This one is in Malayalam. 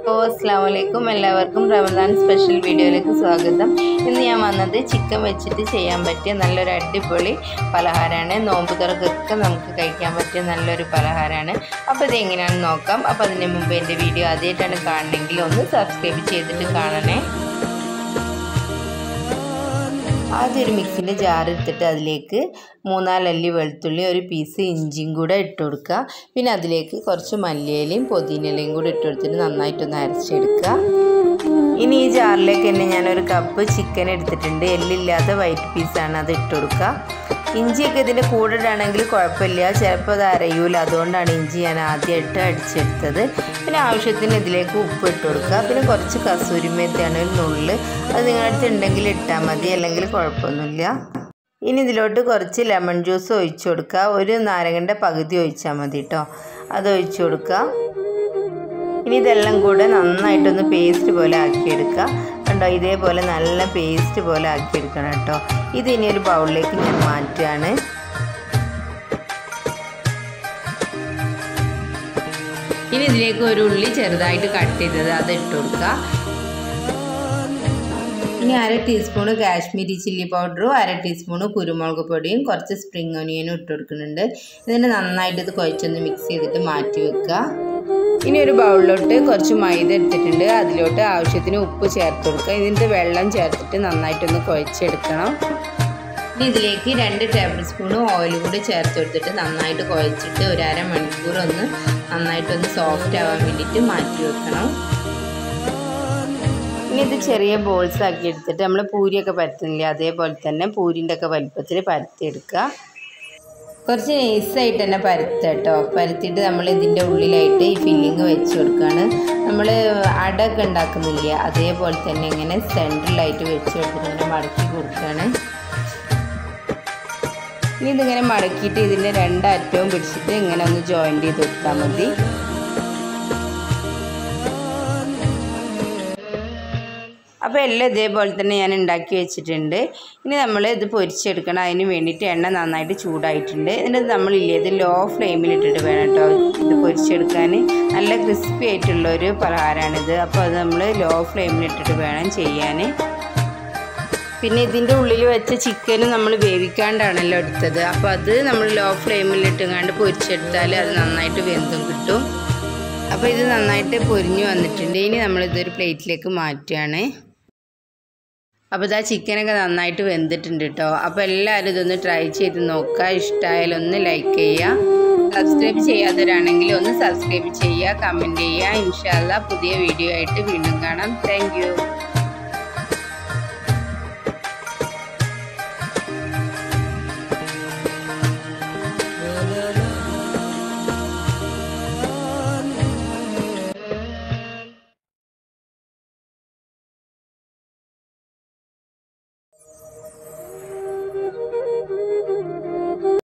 അപ്പോൾ അസ്സാം വലൈക്കും എല്ലാവർക്കും റമദാൻ സ്പെഷ്യൽ വീഡിയോയിലേക്ക് സ്വാഗതം ഇന്ന് ഞാൻ വന്നത് ചിക്കൻ വെച്ചിട്ട് ചെയ്യാൻ പറ്റിയ നല്ലൊരു അടിപൊളി പലഹാരമാണ് നോമ്പ് തുറക്കൊക്കെ നമുക്ക് കഴിക്കാൻ പറ്റിയ നല്ലൊരു പലഹാരമാണ് അപ്പോൾ ഇത് എങ്ങനെയാണെന്ന് നോക്കാം അപ്പോൾ അതിന് മുമ്പ് എൻ്റെ വീഡിയോ ആദ്യമായിട്ടാണ് കാണണമെങ്കിൽ ഒന്ന് സബ്സ്ക്രൈബ് ചെയ്തിട്ട് കാണണേ ആദ്യം ഒരു മിക്സിൻ്റെ ജാർ എടുത്തിട്ട് അതിലേക്ക് മൂന്നാലല്ലി വെളുത്തുള്ളി ഒരു പീസ് ഇഞ്ചിയും കൂടെ ഇട്ട് കൊടുക്കുക പിന്നെ അതിലേക്ക് കുറച്ച് മല്ലിയിലയും പുതിനയിലയും കൂടെ ഇട്ട് കൊടുത്തിട്ട് നന്നായിട്ടൊന്ന് അരച്ചെടുക്കുക ഇനി ഈ ജാറിലേക്ക് തന്നെ ഞാനൊരു കപ്പ് ചിക്കൻ എടുത്തിട്ടുണ്ട് എല്ലില്ലാത്ത വൈറ്റ് പീസാണ് അത് ഇട്ട് കൊടുക്കുക ഇഞ്ചിയൊക്കെ ഇതിൻ്റെ കൂടെ ഇടുകയാണെങ്കിൽ കുഴപ്പമില്ല ചിലപ്പോൾ അത് അരയൂല അതുകൊണ്ടാണ് ഇഞ്ചി ഞാൻ ആദ്യമായിട്ട് അടിച്ചെടുത്തത് പിന്നെ ആവശ്യത്തിന് ഇതിലേക്ക് ഉപ്പ് ഇട്ട് കൊടുക്കുക പിന്നെ കുറച്ച് കസൂരി മെത്തിയാണ് ഒരു നുള്ളിൽ അത് നിങ്ങളുടെ അടുത്ത് ഉണ്ടെങ്കിൽ ഇട്ടാൽ മതി അല്ലെങ്കിൽ കുഴപ്പമൊന്നുമില്ല ഇനി ഇതിലോട്ട് കുറച്ച് ലെമൺ ജ്യൂസ് ഒഴിച്ചു കൊടുക്കുക ഒരു നാരങ്ങൻ്റെ പകുതി ഒഴിച്ചാൽ മതി കേട്ടോ അത് ഒഴിച്ചു കൊടുക്കുക ഇനി ഇതെല്ലാം കൂടെ നന്നായിട്ടൊന്ന് പേസ്റ്റ് പോലെ ആക്കിയെടുക്കുക കണ്ടോ ഇതേപോലെ നല്ല പേസ്റ്റ് പോലെ ആക്കിയെടുക്കണം കേട്ടോ ഇത് ഇനി ഒരു ബൗളിലേക്ക് ഞാൻ മാറ്റുകയാണ് ഇനി ഇതിലേക്ക് ഒരു ഉള്ളി ചെറുതായിട്ട് കട്ട് ചെയ്തത് അത് ഇട്ട് കൊടുക്കുക ഇനി അര ടീസ്പൂണ് കാശ്മീരി ചില്ലി പൗഡറും അര ടീസ്പൂണ് കുരുമുളക് പൊടിയും കുറച്ച് സ്പ്രിങ് ഒനിയനും ഇട്ട് കൊടുക്കുന്നുണ്ട് ഇതിന് നന്നായിട്ട് ഇത് കുഴച്ചൊന്ന് മിക്സ് ചെയ്തിട്ട് മാറ്റി വെക്കുക ഇനി ഒരു ബൗളിലോട്ട് കുറച്ച് മൈദ എടുത്തിട്ടുണ്ട് അതിലോട്ട് ആവശ്യത്തിന് ഉപ്പ് ചേർത്ത് കൊടുക്കുക ഇതിൻ്റെ വെള്ളം ചേർത്തിട്ട് നന്നായിട്ടൊന്ന് കുഴച്ചെടുക്കണം ഇനി ഇതിലേക്ക് രണ്ട് ടേബിൾ സ്പൂൺ ഓയിൽ കൂടി ചേർത്ത് കൊടുത്തിട്ട് നന്നായിട്ട് കുഴച്ചിട്ട് ഒരു അര മണിക്കൂർ ഒന്ന് നന്നായിട്ടൊന്ന് സോഫ്റ്റ് ആവാൻ വേണ്ടിയിട്ട് മാറ്റി വെക്കണം ഇനി ഇത് ചെറിയ ബോൾസ് ആക്കി എടുത്തിട്ട് നമ്മൾ പൂരിയൊക്കെ പരത്തുന്നില്ല അതേപോലെ തന്നെ പൂരിൻ്റെ ഒക്കെ വലുപ്പത്തിൽ പരത്തിയെടുക്കുക കുറച്ച് നൈസായിട്ട് തന്നെ പരത്തുക കേട്ടോ പരത്തിയിട്ട് നമ്മൾ ഇതിൻ്റെ ഉള്ളിലായിട്ട് ഈ ഫില്ലിങ് വെച്ച് കൊടുക്കുകയാണ് നമ്മൾ അടയൊക്കെ ഉണ്ടാക്കുന്നില്ല അതേപോലെ തന്നെ ഇങ്ങനെ സെൻട്രലായിട്ട് വെച്ച് കൊടുത്തിട്ട് ഇങ്ങനെ മടക്കി കൊടുക്കുകയാണ് ഇനി ഇതിങ്ങനെ മടക്കിയിട്ട് ഇതിൻ്റെ രണ്ടറ്റവും പിടിച്ചിട്ട് ഇങ്ങനെ ഒന്ന് ജോയിൻ്റ് ചെയ്ത് കൊടുത്താൽ മതി അപ്പോൾ എല്ലാം ഇതേപോലെ തന്നെ ഞാൻ ഉണ്ടാക്കി വെച്ചിട്ടുണ്ട് ഇനി നമ്മൾ ഇത് പൊരിച്ചെടുക്കണം അതിന് വേണ്ടിയിട്ട് എണ്ണ നന്നായിട്ട് ചൂടായിട്ടുണ്ട് എന്നിട്ട് നമ്മളില്ലേ ഇത് ലോ ഫ്ലെയിമിലിട്ടിട്ട് വേണം കേട്ടോ ഇത് പൊരിച്ചെടുക്കാൻ നല്ല ക്രിസ്പി ആയിട്ടുള്ള ഒരു പലഹാരമാണിത് അപ്പോൾ അത് നമ്മൾ ലോ ഫ്ലെയിമിലിട്ടിട്ട് വേണം ചെയ്യാൻ പിന്നെ ഇതിൻ്റെ ഉള്ളിൽ വെച്ച ചിക്കനും നമ്മൾ വേവിക്കാണ്ടാണല്ലോ എടുത്തത് അപ്പോൾ അത് നമ്മൾ ലോ ഫ്ലെയിമിലിട്ടുങ്ങാണ്ട് പൊരിച്ചെടുത്താൽ അത് നന്നായിട്ട് വെന്തും കിട്ടും അപ്പോൾ ഇത് നന്നായിട്ട് പൊരിഞ്ഞു വന്നിട്ടുണ്ട് ഇനി നമ്മളിതൊരു പ്ലേറ്റിലേക്ക് മാറ്റുകയാണ് അപ്പോൾ ഇതാ ചിക്കനൊക്കെ നന്നായിട്ട് വെന്തിട്ടുണ്ട് കേട്ടോ അപ്പോൾ എല്ലാവരും ഇതൊന്ന് ട്രൈ ചെയ്ത് നോക്കുക ഇഷ്ടമായാലും ഒന്ന് ലൈക്ക് ചെയ്യുക സബ്സ്ക്രൈബ് ചെയ്യാത്തവരാണെങ്കിൽ ഒന്ന് സബ്സ്ക്രൈബ് ചെയ്യുക കമൻറ്റ് ചെയ്യുക ഇൻഷാല്ല പുതിയ വീഡിയോ ആയിട്ട് വീണ്ടും കാണാം താങ്ക്